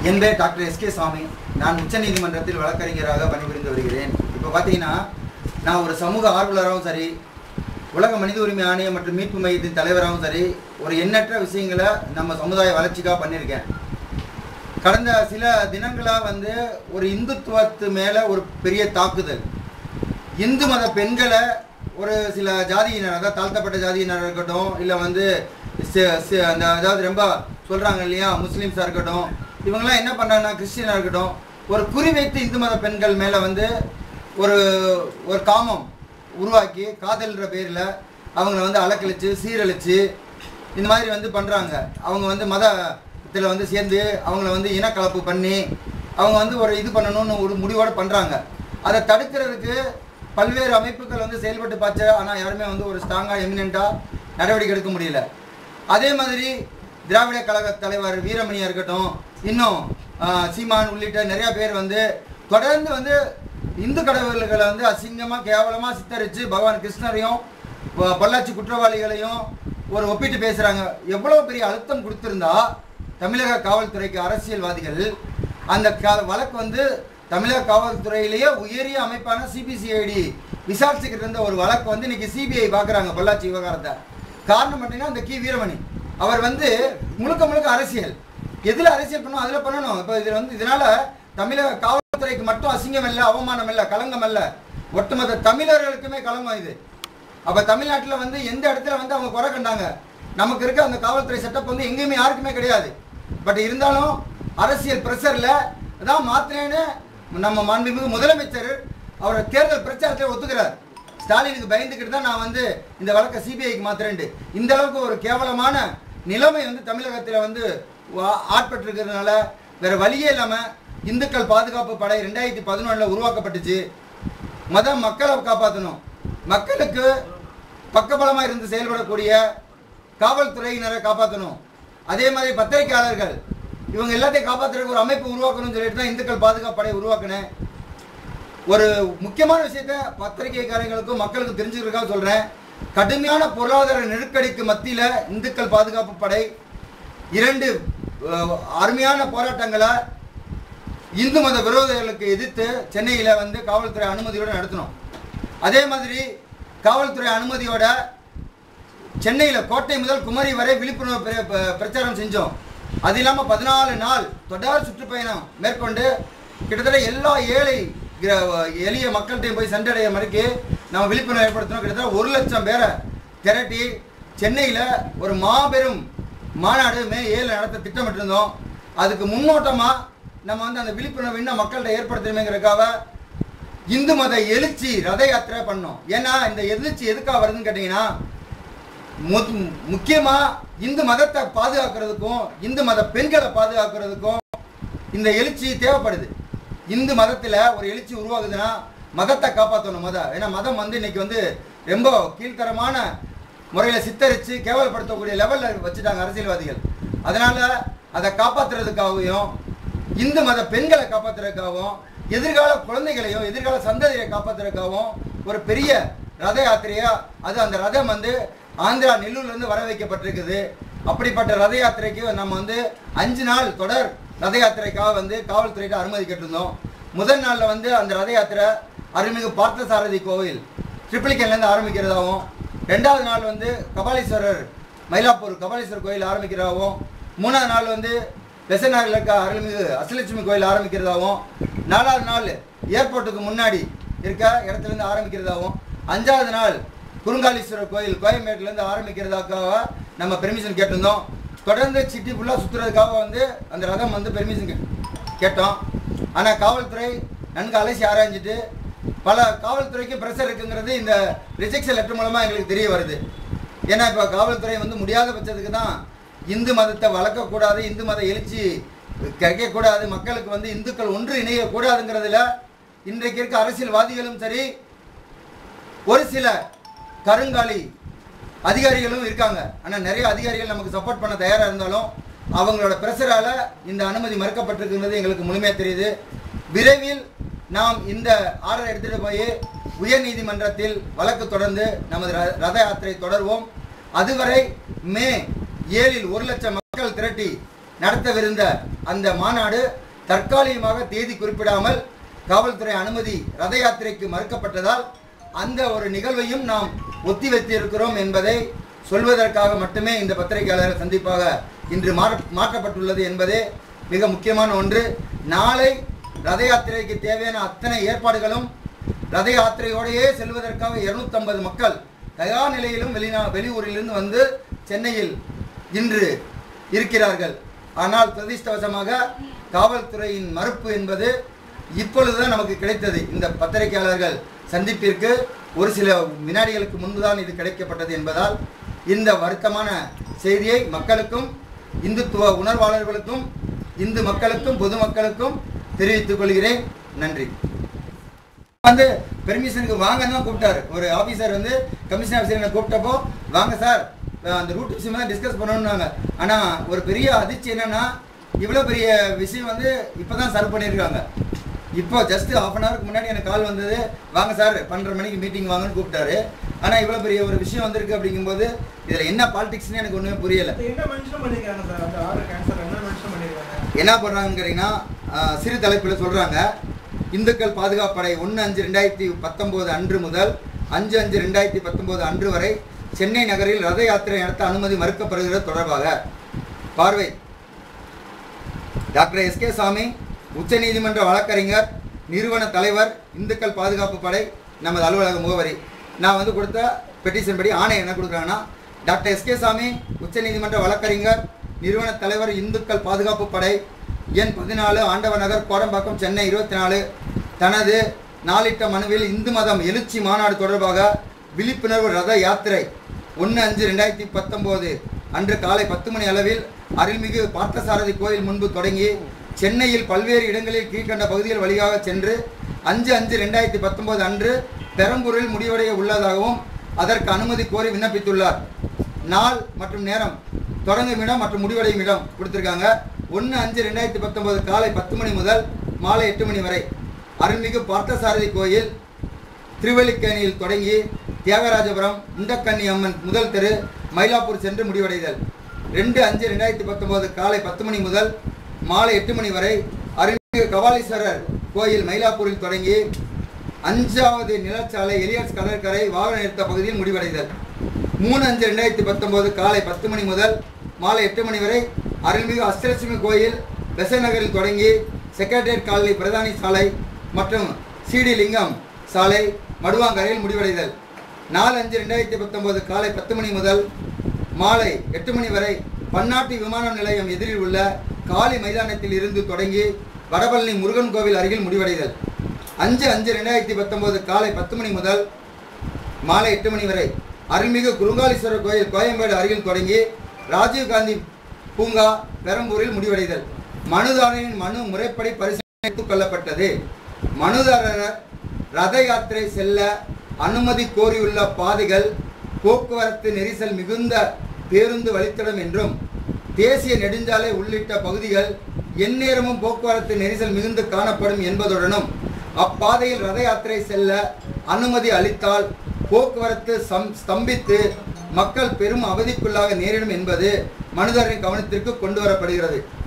என் பேர் doctor SK சாமி நான் உச்சநீதிமன்றத்தில் வழக்கறிஞராக பணிபுரிந்து வருகிறேன் இப்போ பார்த்தீங்கன்னா நான் ஒரு சமூக ஆர்வலராகவும் சரி உலக மனித உரிமை ஆணையம் மற்றும் மீட்பு மையத்தின் தலைவராகவும் சரி ஒரு எண்ணற்ற விஷயங்களை நம்ம சமுதாய வளர்ச்சிக்காக பண்ணியிருக்கேன் கடந்த சில தினங்களாக வந்து ஒரு இந்துத்துவத்து மேலே ஒரு பெரிய தாக்குதல் இந்து மத பெண்களை ஒரு சில ஜாதியினர் அதாவது தாழ்த்தப்பட்ட ஜாதியினர் இருக்கட்டும் இல்லை வந்து சி- சி- அந்த அதாவது ரொம்ப சொல்கிறாங்க இல்லையா முஸ்லீம்ஸாக இருக்கட்டும் இவங்கெல்லாம் என்ன பண்ணுறாங்கன்னா கிறிஸ்டியனாக இருக்கட்டும் ஒரு குறிவைத்து இந்து மத பெண்கள் மேலே வந்து ஒரு ஒரு காமம் உருவாக்கி காதல்ன்ற பேரில் அவங்கள வந்து அலக்கழிச்சு சீரழிச்சு இந்த மாதிரி வந்து பண்ணுறாங்க அவங்க வந்து மதத்தில் வந்து சேர்ந்து அவங்கள வந்து இனக்கலப்பு பண்ணி அவங்க வந்து ஒரு இது பண்ணணும்னு ஒரு முடிவோடு பண்ணுறாங்க அதை தடுக்கிறதுக்கு பல்வேறு அமைப்புகள் வந்து செயல்பட்டு பார்த்து ஆனால் யாருமே வந்து ஒரு ஸ்ட்ராங்காக எமினெண்ட்டாக நடவடிக்கை எடுக்க முடியல அதே மாதிரி திராவிட கழக தலைவர் வீரமணியா இருக்கட்டும் இன்னும் ஆஹ், சீமான் உள்ளிட்ட நிறைய பேர் வந்து தொடர்ந்து வந்து இந்து கடவுள்களை வந்து அசிங்கமாக கேவலமாக சித்தரித்து பகவான் கிருஷ்ணரையும் பொ- பொள்ளாச்சி குற்றவாளிகளையும் ஒரு ஒப்பிட்டு பேசுகிறாங்க எவ்வளோ பெரிய அழுத்தம் கொடுத்துருந்தா தமிழக காவல்துறைக்கு அரசியல்வாதிகள் அந்த க- வழக்கு வந்து தமிழக காவல்துறையிலேயே உயரிய அமைப்பான சிபிசிஐடி விசாரிச்சுக்கிட்டு இருந்த ஒரு வழக்கு வந்து இன்னைக்கு சிபிஐ பார்க்குறாங்க பொள்ளாச்சி விவகாரத்தை காரணம் பார்த்தீங்கன்னா இந்த கி வீரமணி அவர் வந்து முழுக்க முழுக்க அரசியல் எதில் அரசியல் பண்ணணும் அதில் பண்ணணும் இப்போ இதில் வந்து இதனால தமிழக காவல்துறைக்கு மட்டும் அசிங்கம் இல்லை அவமானம் இல்லை களங்கம் இல்லை ஒட்டுமொத்த தமிழர்களுக்குமே களங்கம் இது அப்போ தமிழ்நாட்டில் வந்து எந்த இடத்துல வந்து அவங்க குறை கண்டாங்க நமக்கு இருக்க அந்த காவல்துறை செட்டப் வந்து எங்கேயுமே யாருக்குமே கிடையாது பட் இருந்தாலும் அரசியல் ப்ரெஷரில் தான் மாத்தினேன்னு நம்ம மாண்புமிகு முதலமைச்சர் அவரை தேர்தல் பிரச்சாரத்தில் ஒத்துக்கிறார் ஸ்டாலினுக்கு பயந்துக்கிட்டு தான் நான் வந்து இந்த வழக்கை சிபிஐக்கு மாத்துறேன்ட்டு இந்த அளவுக்கு ஒரு கேவலமான நிலைமை வந்து தமிழகத்தில் வந்து வா- ஆட்பட்டிருக்கிறதுனால வேற வழியே இல்லாமல் இந்துக்கள் பாதுகாப்பு படை ரெண்டாயிரத்தி பதினொன்றில் உருவாக்கப்பட்டுச்சு மத மக்களை காப்பாற்றணும் மக்களுக்கு பக்கபலமாக இருந்து செயல்படக்கூடிய காவல்துறையினரை காப்பாற்றணும் அதே மாதிரி பத்திரிகையாளர்கள் இவங்க எல்லாத்தையும் காப்பாற்றுறதுக்கு ஒரு அமைப்பு உருவாக்கணும்னு சொல்லிட்டு தான் இந்துக்கள் பாதுகாப்பு படை உருவாக்கினேன் ஒரு முக்கியமான விஷயத்த பத்திரிகைக்காரங்களுக்கும் மக்களுக்கும் தெரிஞ்சுக்கிறதுக்காக சொல்கிறேன் கடுமையான பொருளாதார நெருக்கடிக்கு மத்தியில் இந்துக்கள் பாதுகாப்பு படை இரண்டு அஹ், அருமையான போராட்டங்களை இந்து மத விரோதிகளுக்கு எதிர்த்து சென்னையில் வந்து காவல்துறை அனுமதியோடு நடத்தினோம் அதே மாதிரி காவல்துறை அனுமதியோட சென்னையில் கோட்டை முதல் குமரி வரை விழிப்புணர்வு பிர- ப- பிரச்சாரம் செஞ்சோம் அது இல்லாமல் பதினாலு நாள் தொடர் சுற்றுப்பயணம் மேற்கொண்டு கிட்டத்தட்ட எல்லா ஏழை கிர- எளிய மக்கள்கிட்டையும் போய் சென்றடைய மறைக்கு நம்ம விழிப்புணர்வு ஏற்படுத்தினோம் கிட்டத்தட்ட ஒரு லட்சம் பேரை திரட்டி சென்னையில் ஒரு மாபெரும் மாநாடு மே ஏழு நடத்த திட்டமிட்டிருந்தோம் அதுக்கு முன்னோட்டமாக நம்ம வந்து அந்த விழிப்புணர்வு இன்னும் மக்கள்கிட்ட ஏற்படுத்தணுமேங்கிறதுக்காக இந்து மத எழுச்சி ரத யாத்திரை பண்ணோம் ஏன்னா இந்த எழுச்சி எதுக்காக வருதுன்னு கேட்டிங்கன்னா மு- முக்கியமா இந்து மதத்தை பாதுகாக்கிறதுக்கும் இந்து மத பெண்களை பாதுகாக்கிறதுக்கும் இந்த எழுச்சி தேவைப்படுது இந்து மதத்தில் ஒரு எழுச்சி உருவாகுதுன்னா மதத்தை காப்பாற்றணும் மதம் ஏன்னா மதம் வந்து இன்னைக்கு வந்து ரொம்ப கீழ்த்தரமான முறையில் சித்தரித்து கேவலப்படுத்தக்கூடிய லெவலில் வச்சுட்டாங்க அரசியல்வாதிகள் அதனால அதை காப்பாற்றுறதுக்காகவும் இந்து மத பெண்களை காப்பாற்றுறதுக்காகவும் எதிர்கால குழந்தைகளையும் எதிர்கால சந்ததியை காப்பாற்றுறதுக்காகவும் ஒரு பெரிய ரத யாத்திரையா அது அந்த ரதம் வந்து ஆந்திரா நெல்லூர்லேருந்து வர வைக்கப்பட்டிருக்குது அப்படிப்பட்ட ரத யாத்திரைக்கு நம்ம வந்து அஞ்சு நாள் தொடர் ரத யாத்திரைக்காக வந்து காவல்துறையிட்ட அனுமதி கேட்டிருந்தோம் முதல் நாளில் வந்து அந்த ரத யாத்திரை அருள்மிகு பார்த்தசாரதி கோவில் ட்ரிப்ளிகன்லேருந்து ஆரம்பிக்கிறதாகவும் ரெண்டாவது நாள் வந்து கபாலீஸ்வரர் மயிலாப்பூர் கபாலீஸ்வரர் கோயில் ஆரம்பிக்கிறதாகவும் மூணாவது நாள் வந்து பெசநகரில் இருக்க அருள்மிகு அஷ்டலட்சுமி கோயில் ஆரம்பிக்கிறதாகவும் நாலாவது நாள் ஏர்போர்ட்டுக்கு முன்னாடி இருக்க இடத்துலேருந்து ஆரம்பிக்கிறதாகவும் அஞ்சாவது நாள் குறுங்காலீஸ்வரர் கோயில் கோயம்பேட்டிலேருந்து ஆரம்பிக்கிறதுக்காக நம்ம பெர்மிஷன் கேட்டிருந்தோம் தொடர்ந்து சிட்டி ஃபுல்லாக சுற்றுறதுக்காக வந்து அந்த ரதம் வந்து பெர்மிஷன் கேட்டோம் ஆனால் காவல்துறை நன்கு அலசி ஆராய்ஞ்சிட்டு பல காவல்துறைக்கு ப்ரெஷர் இருக்குங்கிறது இந்த ரிஜெக்ஷன் லெட்டர் மூலமாக எங்களுக்கு தெரிய வருது ஏன்னா இப்போ காவல்துறை வந்து முடியாத பட்சத்துக்கு தான் இந்து மதத்தை வளர்க்கக்கூடாது இந்து மத எழுச்சி கிடைக்கக்கூடாது மக்களுக்கு வந்து இந்துக்கள் ஒன்று இணையக்கூடாதுங்கிறதுல இன்றைக்கு இருக்க அரசியல்வாதிகளும் சரி ஒரு சில கருங்காலி அதிகாரிகளும் இருக்காங்க ஆனால் நிறைய அதிகாரிகள் நமக்கு சப்போர்ட் பண்ண தயாராக இருந்தாலும் அவங்களோட பிரஷரால இந்த அனுமதி மறுக்கப்பட்டிருக்குங்கிறது எங்களுக்கு முழுமையாக தெரியுது விரைவில் நாம் இந்த ஆர்டர் எடுத்துகிட்டு போய் உயர்நீதிமன்றத்தில் வழக்கு தொடர்ந்து நமது ர- ரத யாத்திரை தொடர்வோம் அதுவரை மே ஏழில் ஒரு லட்சம் மக்கள் திரட்டி நடத்தவிருந்த அந்த மாநாடு தற்காலிகமாக தேதி குறிப்பிடாமல் காவல்துறை அனுமதி ரத யாத்திரைக்கு மறுக்கப்பட்டதால் அந்த ஒரு நிகழ்வையும் நாம் ஒத்தி வைத்திருக்கிறோம் என்பதை சொல்வதற்காக மட்டுமே இந்த பத்திரிகையாளர் சந்திப்பாக இன்று மாற- மாற்றப்பட்டுள்ளது என்பதே மிக முக்கியமான ஒன்று நாளை ரத யாத்திரைக்கு தேவையான அத்தனை ஏற்பாடுகளும் ரத யாத்திரையோடையே செல்வதற்காக 250 மக்கள் தயார் நிலையிலும் வெளிநா வெளியூரிலிருந்து வந்து சென்னையில் இன்று இருக்கிறார்கள் ஆனால் துரதிர்ஷ்டவசமாக காவல்துறையின் மறுப்பு என்பது இப்பொழுதுதான் நமக்கு கிடைத்தது இந்த பத்திரிகையாளர்கள் சந்திப்பிற்கு ஒரு சில வினாடிகளுக்கு முன்புதான் இது கிடைக்கப்பட்டது என்பதால் இந்த வருத்தமான செய்தியை மக்களுக்கும் இந்துத்துவ உணர்வாளர்களுக்கும் இந்து மக்களுக்கும் பொதுமக்களுக்கும் தெரிவித்துக் கொள்கிறேன் நன்றி வந்து பெர்மிஷனுக்கு வாங்கன்னு தான் கூப்பிட்டாரு ஒரு ஆஃபீஸர் வந்து கமிஷன் ஆஃபீஸர் கூப்பிட்டப்போ வாங்க சார் அந்த ரூட் விஷயமா தான் டிஸ்கஸ் பண்ணணும்னாங்க ஆனால் ஒரு பெரிய அதிர்ச்சி என்னன்னா இவ்வளோ பெரிய விஷயம் வந்து இப்போ தான் சர்வ் பண்ணியிருக்காங்க இப்போ ஜஸ்ட் ஆஃப் அன் ஹவருக்கு முன்னாடி எனக்கு கால் வந்தது வாங்க சார் பன்னெண்டு மணிக்கு மீட்டிங் வாங்கன்னு கூப்பிட்டாரு ஆனால் இவ்வளோ பெரிய ஒரு விஷயம் வந்திருக்கு அப்படிங்கும்போது இதில் என்ன பாலிடிக்ஸ்னு எனக்கு ஒன்றுமே புரியலை அது என்ன மென்ஷன் பண்ணிருக்காங்க சார் அந்த ஆர்டர் கேன்சல் என்ன மென்ஷன் பண்ணிருக்காங்க என்ன பண்ணுறாங்கன்னு கேட்டிங்கன்னா ஆஹ், சிறு தலைப்பில் சொல்கிறாங்க இந்துக்கள் பாதுகாப்பு படை ஒன்று அஞ்சு ரெண்டாயிரத்தி பத்தொம்போது அன்று முதல் அஞ்சு அஞ்சு ரெண்டாயிரத்தி பத்தொம்போது அன்று வரை சென்னை நகரில் ரத யாத்திரை நடத்த அனுமதி மறுக்கப்படுகிறது தொடர்பாக பார்வை டாக்டர் எஸ் கே சாமி உச்சநீதிமன்ற வழக்கறிஞர் நிறுவன தலைவர் இந்துக்கள் பாதுகாப்பு படை நமது அலுவலக முகவரி நான் வந்து கொடுத்த பெட்டிஷன் படி ஆணை என்ன கொடுக்குறாங்கன்னா டாக்டர் எஸ் கே சாமி உச்சநீதிமன்ற வழக்கறிஞர் நிறுவன தலைவர் இந்துக்கள் பாதுகாப்பு படை எண் பதினாலு ஆண்டவர் நகர் கோடம்பாக்கம் சென்னை இருபத்தி நாலு தனது நாளிட்ட மனுவில் இந்து மதம் எழுச்சி மாநாடு தொடர்பாக விழிப்புணர்வு ரத யாத்திரை ஒன்று அஞ்சு ரெண்டாயிரத்தி பத்தொம்போது அன்று காலை பத்து மணி அளவில் அருள்மிகு பார்த்தசாரதி கோயில் முன்பு தொடங்கி சென்னையில் பல்வேறு இடங்களில் கீழ்கண்ட பகுதிகள் வழியாக சென்று அஞ்சு அஞ்சு ரெண்டாயிரத்தி பத்தொம்போது அன்று பெரம்பூரில் முடிவடைய உள்ளதாகவும் அதற்கு அனுமதி கோரி விண்ணப்பித்துள்ளார் நாள் மற்றும் நேரம் தொடங்கும் இடம் மற்றும் முடிவடையும் இடம் கொடுத்துருக்காங்க ஒன்று அஞ்சு ரெண்டாயிரத்தி பத்தொம்போது காலை பத்து மணி முதல் மாலை எட்டு மணி வரை அருள்மிகு பார்த்தசாரதி கோயில் திருவல்லிக்கேணியில் தொடங்கி தியாகராஜபுரம் முண்டக்கண்ணி அம்மன் முதல் தெரு மயிலாப்பூர் சென்று முடிவடைதல் ரெண்டு அஞ்சு ரெண்டாயிரத்தி பத்தொம்போது காலை பத்து மணி முதல் மாலை எட்டு மணி வரை அருள்மிகு கபாலீஸ்வரர் கோயில் மயிலாப்பூரில் தொடங்கி அஞ்சாவது நிலச்சாலை எலியட்ஸ் கடற்கரை வாகன நிறுத்த பகுதியில் முடிவடைதல் மூணு அஞ்சு ரெண்டாயிரத்தி பத்தொம்போது காலை பத்து மணி முதல் மாலை எட்டு மணி வரை அருள்மிகு அஷ்டலட்சுமி கோயில் பெசநகரில் தொடங்கி செக்ரட்டரியேட் காலனி பிரதானி சாலை மற்றும் சிடி லிங்கம் சாலை மடுவாங்கரையில் முடிவடைதல் நாலு அஞ்சு ரெண்டாயிரத்தி பத்தொம்போது காலை பத்து மணி முதல் மாலை எட்டு மணி வரை பன்னாட்டு விமான நிலையம் எதிரில் உள்ள காலி மைதானத்தில் இருந்து தொடங்கி வடபழனி முருகன் கோவில் அருகில் முடிவடைதல் அஞ்சு அஞ்சு ரெண்டாயிரத்தி பத்தொம்போது காலை பத்து மணி முதல் மாலை எட்டு மணி வரை அருள்மிகு குருங்காலீஸ்வரர் கோயில் கோயம்பேடு அருகில் தொடங்கி ராஜீவ்காந்தி பூங்கா பெரம்பூரில் முடிவடைதல் மனுதாரரின் மனு முறைப்படி பரிசீலித்துக் கொள்ளப்பட்டது மனுதாரர் ரத யாத்திரை செல்ல அனுமதி கோரியுள்ள பாதைகள் போக்குவரத்து நெரிசல் மிகுந்த பேருந்து வழித்தடம் என்றும் தேசிய நெடுஞ்சாலை உள்ளிட்ட பகுதிகள் எந்நேரமும் போக்குவரத்து நெரிசல் மிகுந்து காணப்படும் என்பதுடனும் அப்பாதையில் ரத யாத்திரை செல்ல அனுமதி அளித்தால் போக்குவரத்து சம் ஸ்தம்பித்து மக்கள் பெரும் அவதிக்குள்ளாக நேரிடும் என்பது மனுதாரரின் கவனத்திற்கு கொண்டு வரப்படுகிறது